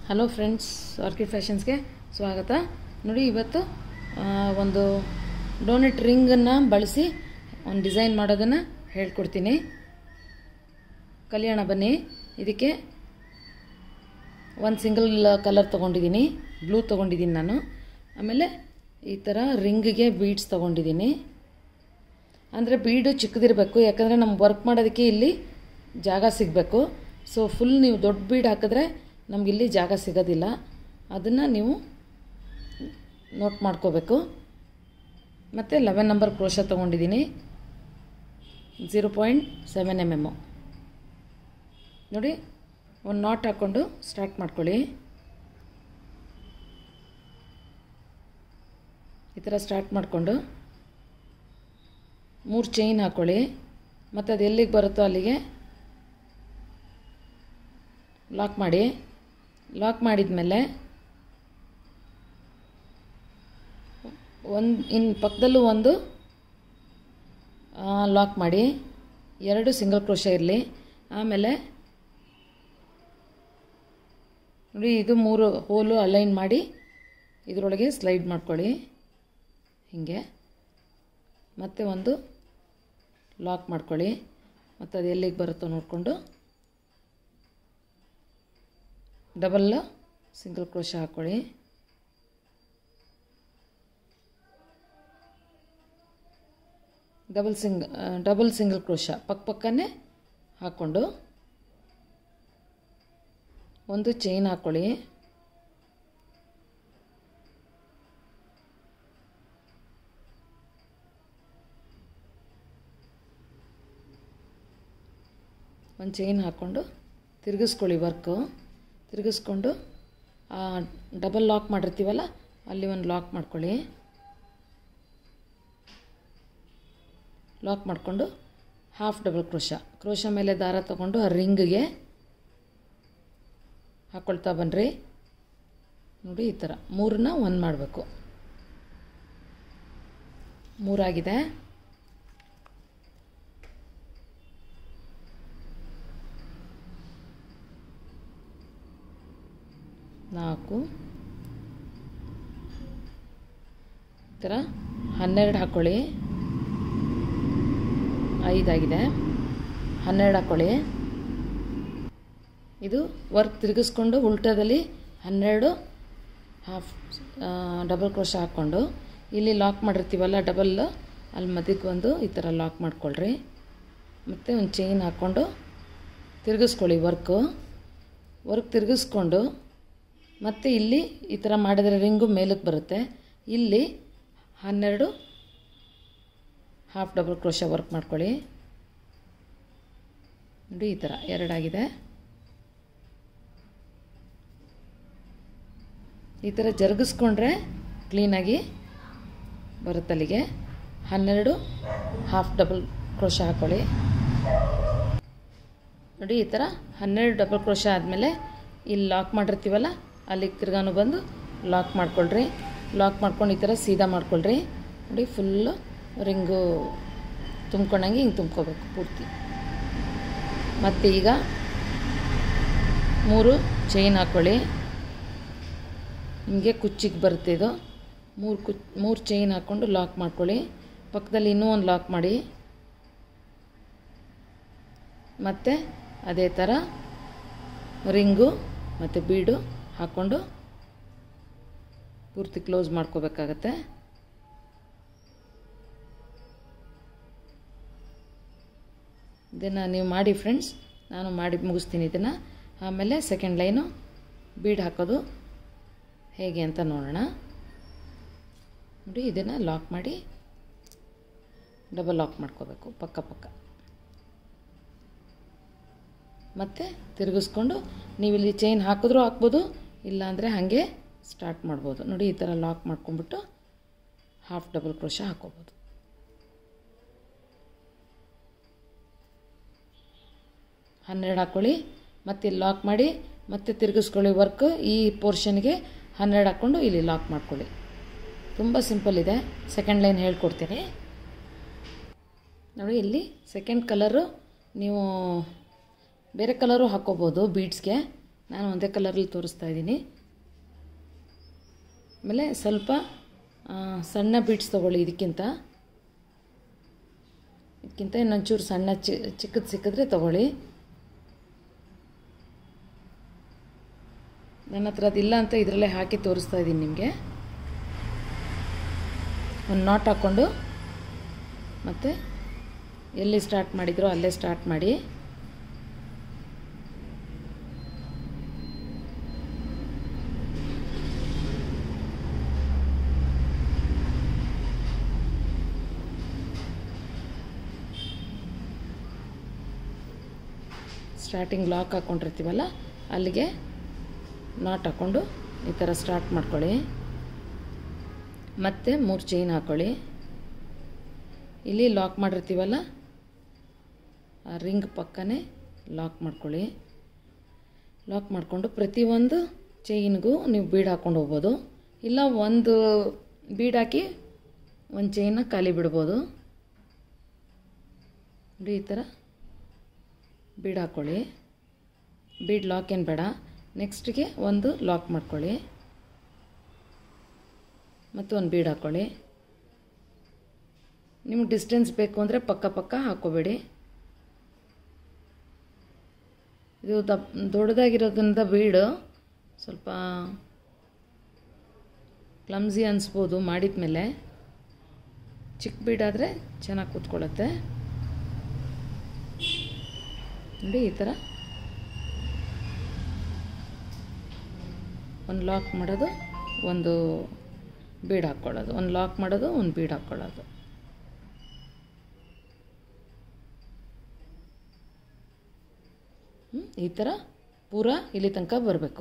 Hello friends orchid ಫ್ಯಾಷನ್ಸ್ಗೆ ಸ್ವಾಗತ ನೋಡಿ ಇವತ್ತು ಆ, ಒಂದು ಡೋನೆಟ್ ರಿಂಗನ್ನು ಬಳಸಿ ಒಂದು ಡಿಸೈನ್ ಮಾಡೋದನ್ನು ಹೇಳ್ಕೊಡ್ತೀನಿ ಕಲ್ಯಾಣ ಬನ್ನಿ ಇದಕ್ಕೆ ಒಂದು ಸಿಂಗಲ್ ಕಲರ್ ತೊಗೊಂಡಿದ್ದೀನಿ ಬ್ಲೂ ತೊಗೊಂಡಿದ್ದೀನಿ ನಾನು ಆಮೇಲೆ ಈ ಥರ ರಿಂಗಿಗೆ ಬೀಡ್ಸ್ ತೊಗೊಂಡಿದ್ದೀನಿ ಅಂದರೆ ಬೀಡು ಚಿಕ್ಕದಿರಬೇಕು ಯಾಕಂದರೆ ನಮ್ಗೆ ವರ್ಕ್ ಮಾಡೋದಕ್ಕೆ ಇಲ್ಲಿ ಜಾಗ ಸಿಗಬೇಕು ಸೊ ಫುಲ್ ನೀವು ದೊಡ್ಡ ಬೀಡ್ ಹಾಕಿದ್ರೆ ನಮ್ಗೆ ಇಲ್ಲಿ ಜಾಗ ಸಿಗೋದಿಲ್ಲ ಅದನ್ನು ನೀವು ನೋಟ್ ಮಾಡ್ಕೋಬೇಕು ಮತ್ತು ಲೆವೆನ್ ನಂಬರ್ ಕ್ರೋಶ ತೊಗೊಂಡಿದ್ದೀನಿ zero point seven M M ನೋಡಿ ಒಂದು ನಾಟ್ ಹಾಕ್ಕೊಂಡು ಸ್ಟಾರ್ಟ್ ಮಾಡ್ಕೊಳ್ಳಿ ಈ ಥರ ಸ್ಟಾರ್ಟ್ ಮಾಡಿಕೊಂಡು ಮೂರು ಚೈನ್ ಹಾಕ್ಕೊಳ್ಳಿ ಮತ್ತು ಅದು ಎಲ್ಲಿಗೆ ಬರುತ್ತೋ ಅಲ್ಲಿಗೆ ಲಾಕ್ ಮಾಡಿ ಲಾಕ್ ಮಾಡಿದ್ಮೇಲೆ ಒಂದು ಇನ್ನು ಪಕ್ಕದಲ್ಲೂ ಒಂದು ಲಾಕ್ ಮಾಡಿ ಎರಡು ಸಿಂಗಲ್ ಕ್ರೋಶ ಇರಲಿ ಆಮೇಲೆ ನೋಡಿ ಇದು ಮೂರು ಹೋಲು ಅಲೈನ್ ಮಾಡಿ ಇದರೊಳಗೆ ಸ್ಲೈಡ್ ಮಾಡ್ಕೊಳ್ಳಿ ಹೀಗೆ ಮತ್ತೆ ಒಂದು ಲಾಕ್ ಮಾಡ್ಕೊಳ್ಳಿ ಮತ್ತು ಅದು ಎಲ್ಲಿಗೆ ಬರುತ್ತೋ ನೋಡಿಕೊಂಡು ಡಬಲ್ ಸಿಂಗಲ್ ಕ್ರೋಶ ಹಾಕ್ಕೊಳ್ಳಿ ಡಬಲ್ ಸಿಂಗ್ ಡಬಲ್ ಸಿಂಗಲ್ ಕ್ರೋಶ ಪಕ್ಕ ಪಕ್ಕನೇ ಹಾಕ್ಕೊಂಡು ಒಂದು ಚೈನ್ ಹಾಕ್ಕೊಳ್ಳಿ ಒಂದು ಚೈನ್ ಹಾಕ್ಕೊಂಡು ತಿರುಗಿಸ್ಕೊಳ್ಳಿ ವರ್ಕು ತಿರುಗಿಸ್ಕೊಂಡು ಆ ಡಬಲ್ ಲಾಕ್ ಮಾಡಿರ್ತೀವಲ್ಲ ಅಲ್ಲಿ ಒಂದು ಲಾಕ್ ಮಾಡ್ಕೊಳ್ಳಿ ಲಾಕ್ ಮಾಡಿಕೊಂಡು ಹಾಫ್ ಡಬಲ್ ಕ್ರೋಶ ಕ್ರೋಶ ಮೇಲೆ ದಾರ ತಗೊಂಡು ಆ ರಿಂಗಿಗೆ ಹಾಕ್ಕೊಳ್ತಾ ಬನ್ನಿರಿ ನೋಡಿ ಈ ಥರ ಮೂರನ್ನ ಒಂದು ಮಾಡಬೇಕು ಮೂರಾಗಿದೆ ನಾಲ್ಕು ಈ ಥರ ಹನ್ನೆರಡು ಹಾಕ್ಕೊಳ್ಳಿ ಐದಾಗಿದೆ ಹನ್ನೆರಡು ಹಾಕ್ಕೊಳ್ಳಿ ಇದು ವರ್ಕ್ ತಿರುಗಿಸ್ಕೊಂಡು ಉಲ್ಟದಲ್ಲಿ ಹನ್ನೆರಡು ಹಾಫ್ ಡಬಲ್ ಕ್ರೋಶ ಹಾಕ್ಕೊಂಡು ಇಲ್ಲಿ ಲಾಕ್ ಮಾಡಿರ್ತೀವಲ್ಲ ಡಬಲ್ ಅಲ್ಲಿ ಮಧ್ಯಕ್ಕೆ ಒಂದು ಈ ಥರ ಲಾಕ್ ಮಾಡ್ಕೊಳ್ರಿ ಮತ್ತು ಒಂದು ಚೈನ್ ಹಾಕ್ಕೊಂಡು ತಿರುಗಿಸ್ಕೊಳ್ಳಿ ವರ್ಕು ವರ್ಕ್ ತಿರುಗಿಸ್ಕೊಂಡು ಮತ್ತು ಇಲ್ಲಿ ಈ ಥರ ಮಾಡಿದರೆ ರಿಂಗು ಮೇಲಕ್ಕೆ ಬರುತ್ತೆ ಇಲ್ಲಿ ಹನ್ನೆರಡು ಹಾಫ್ ಡಬಲ್ ಕ್ರೋಶ ವರ್ಕ್ ಮಾಡ್ಕೊಳ್ಳಿ ನೋಡಿ ಈ ಥರ ಎರಡಾಗಿದೆ ಈ ಥರ ಜರುಗಿಸ್ಕೊಂಡ್ರೆ ಕ್ಲೀನಾಗಿ ಬರುತ್ತೆ ಅಲ್ಲಿಗೆ ಹನ್ನೆರಡು ಹಾಫ್ ಡಬಲ್ ಕ್ರೋಶ ಹಾಕ್ಕೊಳ್ಳಿ ನೋಡಿ ಈ ಥರ ಹನ್ನೆರಡು ಡಬಲ್ ಕ್ರೋಶ ಆದಮೇಲೆ ಇಲ್ಲಿ ಲಾಕ್ ಮಾಡಿರ್ತೀವಲ್ಲ ಅಲ್ಲಿಗೆ ತಿರ್ಗಾನು ಬಂದು ಲಾಕ್ ಮಾಡ್ಕೊಳ್ರಿ ಲಾಕ್ ಮಾಡ್ಕೊಂಡು ಈ ಥರ ಸೀದಾ ಮಾಡ್ಕೊಳ್ರಿ ನೋಡಿ ಫುಲ್ಲು ರಿಂಗು ತುಂಬ್ಕೊಂಡಂಗೆ ಹಿಂಗೆ ತುಂಬ್ಕೋಬೇಕು ಪೂರ್ತಿ ಮತ್ತು ಈಗ ಮೂರು ಚೈನ್ ಹಾಕ್ಕೊಳ್ಳಿ ನಿಮಗೆ ಕುಚ್ಚಿಗೆ ಬರುತ್ತೆ ಇದು ಮೂರು ಕುಚ್ ಮೂರು ಚೈನ್ ಹಾಕ್ಕೊಂಡು ಲಾಕ್ ಮಾಡ್ಕೊಳ್ಳಿ ಪಕ್ಕದಲ್ಲಿ ಇನ್ನೂ ಒಂದು ಲಾಕ್ ಮಾಡಿ ಮತ್ತು ಅದೇ ಥರ ರಿಂಗು ಮತ್ತು ಬೀಡು ಹಾಕ್ಕೊಂಡು ಪೂರ್ತಿ ಕ್ಲೋಸ್ ಮಾಡ್ಕೋಬೇಕಾಗತ್ತೆ ಇದನ್ನು ನೀವು ಮಾಡಿ ಫ್ರೆಂಡ್ಸ್ ನಾನು ಮಾಡಿ ಮುಗಿಸ್ತೀನಿ ಇದನ್ನು ಆಮೇಲೆ ಸೆಕೆಂಡ್ ಲೈನು ಬೀಡ್ ಹಾಕೋದು ಹೇಗೆ ಅಂತ ನೋಡೋಣ ನೋಡಿ ಇದನ್ನು ಲಾಕ್ ಮಾಡಿ ಡಬಲ್ ಲಾಕ್ ಮಾಡ್ಕೋಬೇಕು ಪಕ್ಕ ಪಕ್ಕ ಮತ್ತು ತಿರುಗಿಸ್ಕೊಂಡು ನೀವಿಲ್ಲಿ ಚೈನ್ ಹಾಕಿದ್ರೂ ಹಾಕ್ಬೋದು ಇಲ್ಲಾಂದರೆ ಹಾಗೆ ಸ್ಟಾರ್ಟ್ ಮಾಡ್ಬೋದು ನೋಡಿ ಈ ಥರ ಲಾಕ್ ಮಾಡ್ಕೊಂಬಿಟ್ಟು ಹಾಫ್ ಡಬಲ್ ಕ್ರೋಶ ಹಾಕೋಬೋದು ಹನ್ನೆರಡು ಹಾಕ್ಕೊಳ್ಳಿ ಮತ್ತೆ ಇಲ್ಲಿ ಲಾಕ್ ಮಾಡಿ ಮತ್ತೆ ತಿರುಗಿಸ್ಕೊಳ್ಳಿ ವರ್ಕ್ ಈ ಪೋರ್ಷನ್ಗೆ ಹನ್ನೆರಡು ಹಾಕ್ಕೊಂಡು ಇಲ್ಲಿ ಲಾಕ್ ಮಾಡ್ಕೊಳ್ಳಿ ತುಂಬ ಸಿಂಪಲ್ ಇದೆ ಸೆಕೆಂಡ್ ಲೈನ್ ಹೇಳ್ಕೊಡ್ತೀನಿ ನೋಡಿ ಇಲ್ಲಿ ಸೆಕೆಂಡ್ ಕಲರು ನೀವು ಬೇರೆ ಕಲರು ಹಾಕ್ಕೋಬೋದು ಬೀಡ್ಸ್ಗೆ ನಾನು ಒಂದೇ ಕಲರಲ್ಲಿ ತೋರಿಸ್ತಾ ಇದ್ದೀನಿ ಆಮೇಲೆ ಸ್ವಲ್ಪ ಆ, ಸಣ್ಣ ಬೀಟ್ಸ್ ತೊಗೊಳ್ಳಿ ಇದಕ್ಕಿಂತ ಇದಕ್ಕಿಂತ ಇನ್ನೊಂಚೂರು ಸಣ್ಣ ಚಿ ಚಿಕ್ಕದು ಸಿಕ್ಕಿದ್ರೆ ತೊಗೊಳ್ಳಿ ನನ್ನ ಹತ್ರ ಅದಿಲ್ಲ ಅಂತ ಇದರಲ್ಲೇ ಹಾಕಿ ತೋರಿಸ್ತಾ ಇದ್ದೀನಿ ನಿಮಗೆ ಒಂದು ನಾಟ್ ಹಾಕ್ಕೊಂಡು ಮತ್ತು ಎಲ್ಲಿ ಸ್ಟಾರ್ಟ್ ಮಾಡಿದ್ರೋ ಅಲ್ಲೇ ಸ್ಟಾರ್ಟ್ ಮಾಡಿ ಸ್ಟಾರ್ಟಿಂಗ್ ಲಾಕ್ ಹಾಕ್ಕೊಂಡಿರ್ತೀವಲ್ಲ ಅಲ್ಲಿಗೆ ನಾಟ್ ಹಾಕ್ಕೊಂಡು ಈ ಥರ ಸ್ಟಾರ್ಟ್ ಮಾಡ್ಕೊಳ್ಳಿ ಮತ್ತೆ ಮೂರು ಚೈನ್ ಹಾಕ್ಕೊಳ್ಳಿ ಇಲ್ಲಿ ಲಾಕ್ ಮಾಡಿರ್ತೀವಲ್ಲ ಆ ರಿಂಗ್ ಪಕ್ಕನೇ ಲಾಕ್ ಮಾಡ್ಕೊಳ್ಳಿ ಲಾಕ್ ಮಾಡಿಕೊಂಡು ಪ್ರತಿಯೊಂದು ಚೈನ್ಗೂ ನೀವು ಬೀಡ್ ಹಾಕ್ಕೊಂಡು ಹೋಗ್ಬೋದು ಇಲ್ಲ ಒಂದು ಬೀಡ್ ಹಾಕಿ ಒಂದು ಚೈನ್ನ ಖಾಲಿ ಬಿಡ್ಬೋದು ನೋಡಿ ಈ ಥರ ಬೀಡ್ ಹಾಕ್ಕೊಳ್ಳಿ ಬೀಡ್ ಲಾಕ್ ಏನು ಬೇಡ ನೆಕ್ಸ್ಟ್ಗೆ ಒಂದು ಲಾಕ್ ಮಾಡ್ಕೊಳ್ಳಿ ಮತ್ತು ಒಂದು ಬೀಡ್ ಹಾಕ್ಕೊಳ್ಳಿ ನಿಮ್ಗೆ ಡಿಸ್ಟೆನ್ಸ್ ಬೇಕು ಅಂದರೆ ಪಕ್ಕ ಪಕ್ಕ ಹಾಕ್ಕೋಬೇಡಿ ಇದು ದಪ್ ದೊಡ್ಡದಾಗಿರೋದ್ರಿಂದ ಬೀಡು ಸ್ವಲ್ಪ ಕ್ಲಮ್ಸಿ ಅನಿಸ್ಬೋದು ಮಾಡಿದ ಮೇಲೆ ಚಿಕ್ಕ ಬೀಡಾದರೆ ಚೆನ್ನಾಗಿ ಕೂತ್ಕೊಳ್ಳುತ್ತೆ ನೋಡಿ ಈ ಥರ ಒಂದು ಲಾಕ್ ಮಾಡೋದು ಒಂದು ಬೀಡ್ ಹಾಕ್ಕೊಳ್ಳೋದು ಒಂದು ಲಾಕ್ ಮಾಡೋದು ಒಂದು ಬೀಡ್ ಹಾಕ್ಕೊಳ್ಳೋದು ಹ್ಮ್? ಈ ಥರ ಪೂರ ಇಲ್ಲಿ ತನಕ ಬರಬೇಕು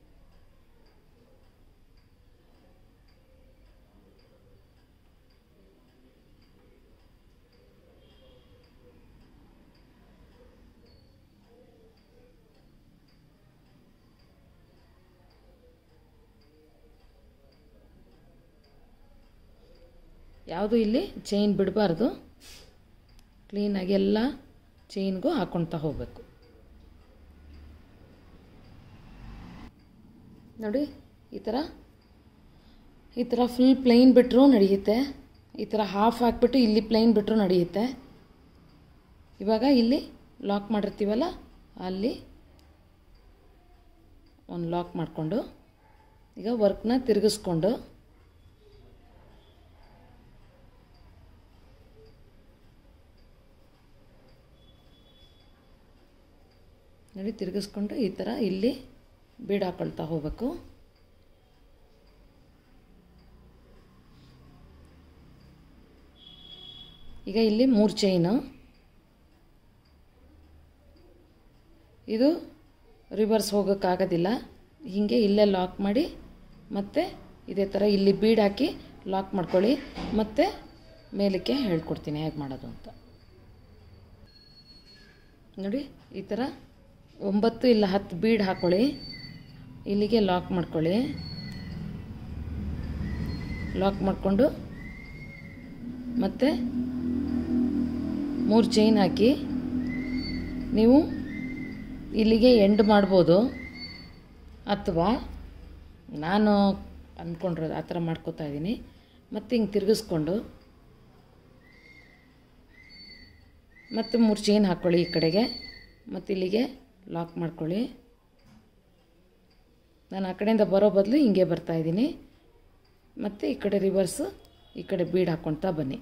ಯಾವುದು ಇಲ್ಲಿ ಚೈನ್ ಬಿಡಬಾರ್ದು ಕ್ಲೀನಾಗಿ ಎಲ್ಲ ಚೈನ್ಗೂ ಹಾಕ್ಕೊಳ್ತಾ ಹೋಗಬೇಕು ನೋಡಿ ಈ ಥರ ಈ ಥರ ಫುಲ್ ಪ್ಲೈನ್ ಬಿಟ್ಟರೂ ನಡೆಯುತ್ತೆ ಈ ಥರ ಹಾಫ್ ಹಾಕ್ಬಿಟ್ಟು ಇಲ್ಲಿ ಪ್ಲೈನ್ ಬಿಟ್ಟರೂ ನಡೆಯುತ್ತೆ ಇವಾಗ ಇಲ್ಲಿ ಲಾಕ್ ಮಾಡಿರ್ತೀವಲ್ಲ ಅಲ್ಲಿ ಒಂದು ಲಾಕ್ ಮಾಡಿಕೊಂಡು ಈಗ ವರ್ಕ್ನ ತಿರುಗಿಸ್ಕೊಂಡು ನೋಡಿ ತಿರುಗಿಸ್ಕೊಂಡು ಈ ಥರ ಇಲ್ಲಿ ಬೀಡ್ ಹಾಕೊಳ್ತಾ ಹೋಗಬೇಕು ಈಗ ಇಲ್ಲಿ ಮೂರು ಚೈನು ಇದು ರಿವರ್ಸ್ ಹೋಗೋಕ್ಕಾಗೋದಿಲ್ಲ ಹೀಗೆ ಇಲ್ಲೇ ಲಾಕ್ ಮಾಡಿ ಮತ್ತು ಇದೇ ಥರ ಇಲ್ಲಿ ಬೀಡ್ ಹಾಕಿ ಲಾಕ್ ಮಾಡ್ಕೊಳ್ಳಿ ಮತ್ತು ಮೇಲಕ್ಕೆ ಹೇಳ್ಕೊಡ್ತೀನಿ ಹೇಗೆ ಮಾಡೋದು ಅಂತ ನೋಡಿ ಈ ಥರ ಒಂಬತ್ತು ಇಲ್ಲ ಹತ್ತು ಬೀಡ್ ಹಾಕ್ಕೊಳ್ಳಿ ಇಲ್ಲಿಗೆ ಲಾಕ್ ಮಾಡ್ಕೊಳ್ಳಿ ಲಾಕ್ ಮಾಡಿಕೊಂಡು ಮತ್ತು ಮೂರು ಚೈನ್ ಹಾಕಿ ನೀವು ಇಲ್ಲಿಗೆ ಎಂಡ್ ಮಾಡ್ಬೋದು ಅಥವಾ ನಾನು ಅಂದ್ಕೊಂಡಿರೋದು ಆ ಥರ ಮಾಡ್ಕೋತಾ ಇದ್ದೀನಿ ಮತ್ತು ಹಿಂಗೆ ತಿರುಗಿಸ್ಕೊಂಡು ಮತ್ತು ಮೂರು ಚೈನ್ ಹಾಕ್ಕೊಳ್ಳಿ ಈ ಕಡೆಗೆ ಮತ್ತು ಇಲ್ಲಿಗೆ ಲಾಕ್ ಮಾಡ್ಕೊಳ್ಳಿ ನಾನು ಆ ಕಡೆಯಿಂದ ಬರೋ ಬದಲು ಹಿಂಗೆ ಬರ್ತಾಯಿದ್ದೀನಿ ಮತ್ತು ಈ ಕಡೆ ರಿವರ್ಸು ಈ ಕಡೆ ಬೀಡ್ ಹಾಕ್ಕೊಳ್ತಾ ಬನ್ನಿ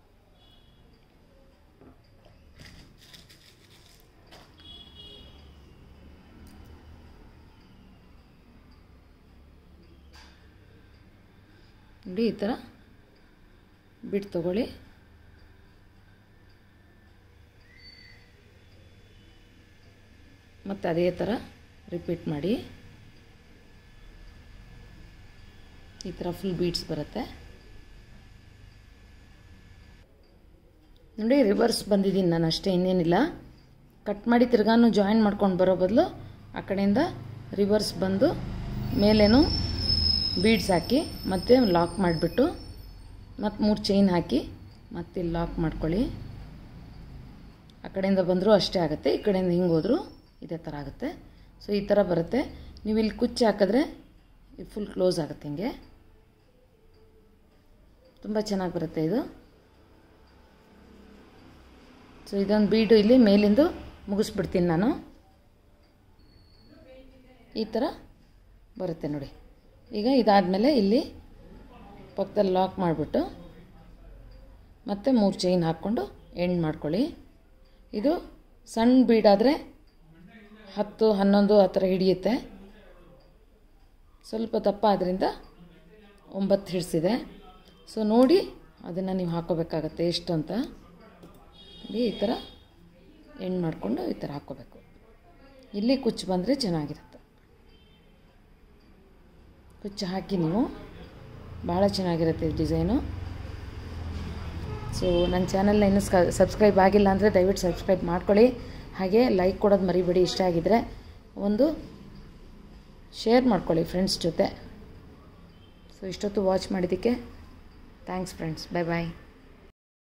ನೋಡಿ ಈ ಥರ ಬಿಟ್ಟು ತಗೊಳ್ಳಿ ಮತ್ತು ಅದೇ ಥರ ರಿಪೀಟ್ ಮಾಡಿ ಈ ಥರ ಫುಲ್ ಬೀಟ್ಸ್ ಬರುತ್ತೆ ನೋಡಿ ರಿವರ್ಸ್ ಬಂದಿದ್ದೀನಿ ನಾನು ಅಷ್ಟೇ ಇನ್ನೇನಿಲ್ಲ ಕಟ್ ಮಾಡಿ ತಿರ್ಗಾನು ಜಾಯಿನ್ ಮಾಡ್ಕೊಂಡು ಬರೋ ಬದಲು ಆ ಕಡೆಯಿಂದ ರಿವರ್ಸ್ ಬಂದು ಮೇಲೇನು ಬೀಡ್ಸ್ ಹಾಕಿ ಮತ್ತೆ ಲಾಕ್ ಮಾಡಿಬಿಟ್ಟು ಮತ್ತು ಮೂರು ಚೈನ್ ಹಾಕಿ ಮತ್ತೆ ಇಲ್ಲಿ ಲಾಕ್ ಮಾಡ್ಕೊಳ್ಳಿ ಆ ಕಡೆಯಿಂದ ಬಂದರೂ ಅಷ್ಟೇ ಆಗುತ್ತೆ ಈ ಕಡೆಯಿಂದ ಹಿಂಗೆ ಹೋದರೂ ಇದೇ ಥರ ಆಗುತ್ತೆ ಸೊ ಈ ಥರ ಬರುತ್ತೆ ನೀವು ಇಲ್ಲಿ ಕುಚ್ಚು ಹಾಕಿದ್ರೆ ಇದು ಫುಲ್ ಕ್ಲೋಸ್ ಆಗುತ್ತೆ ಹಿಂಗೆ ತುಂಬ ಚೆನ್ನಾಗಿ ಬರುತ್ತೆ ಇದು ಸೊ ಇದೊಂದು ಬೀಡು ಇಲ್ಲಿ ಮೇಲಿಂದು ಮುಗಿಸ್ಬಿಡ್ತೀನಿ ನಾನು ಈ ಥರ ಬರುತ್ತೆ ನೋಡಿ ಈಗ ಇದಾದಮೇಲೆ ಇಲ್ಲಿ ಪಕ್ಕದಲ್ಲಿ ಲಾಕ್ ಮಾಡಿಬಿಟ್ಟು ಮತ್ತೆ ಮೂರು ಚೈನ್ ಹಾಕ್ಕೊಂಡು ಎಂಡ್ ಮಾಡ್ಕೊಳ್ಳಿ ಇದು ಸಣ್ಣ ಬೀಡಾದರೆ ಹತ್ತು ಹನ್ನೊಂದು ಆ ಥರ ಹಿಡಿಯುತ್ತೆ ಸ್ವಲ್ಪ ದಪ್ಪ ಆದ್ದರಿಂದ ಒಂಬತ್ತು ಹಿಡಿಸಿದೆ ಸೊ ನೋಡಿ ಅದನ್ನು ನೀವು ಹಾಕೋಬೇಕಾಗತ್ತೆ ಎಷ್ಟು ಅಂತ ನೋಡಿ ಈ ಥರ ಎಂಡ್ ಮಾಡಿಕೊಂಡು ಈ ಥರ ಹಾಕ್ಕೋಬೇಕು ಇಲ್ಲಿ ಕುಚ್ಚು ಬಂದರೆ ಚೆನ್ನಾಗಿರುತ್ತೆ ಕುಚ್ಚು ಹಾಕಿ ನೀವು ಭಾಳ ಚೆನ್ನಾಗಿರುತ್ತೆ ಈ ಡಿಸೈನು ಸೊ ನನ್ನ ಚಾನಲ್ನ ಇನ್ನೂ ಸಬ್ಸ್ಕ್ರೈಬ್ ಆಗಿಲ್ಲ ಅಂದರೆ ದಯವಿಟ್ಟು ಸಬ್ಸ್ಕ್ರೈಬ್ ಮಾಡ್ಕೊಳ್ಳಿ ಹಾಗೆ ಲೈಕ್ ಕೊಡೋದು ಮರಿಬೇಡಿ ಇಷ್ಟ ಆಗಿದ್ದರೆ ಒಂದು ಶೇರ್ ಮಾಡ್ಕೊಳ್ಳಿ ಫ್ರೆಂಡ್ಸ್ ಜೊತೆ ಸೊ ಇಷ್ಟೊತ್ತು ವಾಚ್ ಮಾಡಿದ್ದಕ್ಕೆ ಥ್ಯಾಂಕ್ಸ್ ಫ್ರೆಂಡ್ಸ್ ಬಾಯ್ ಬಾಯ್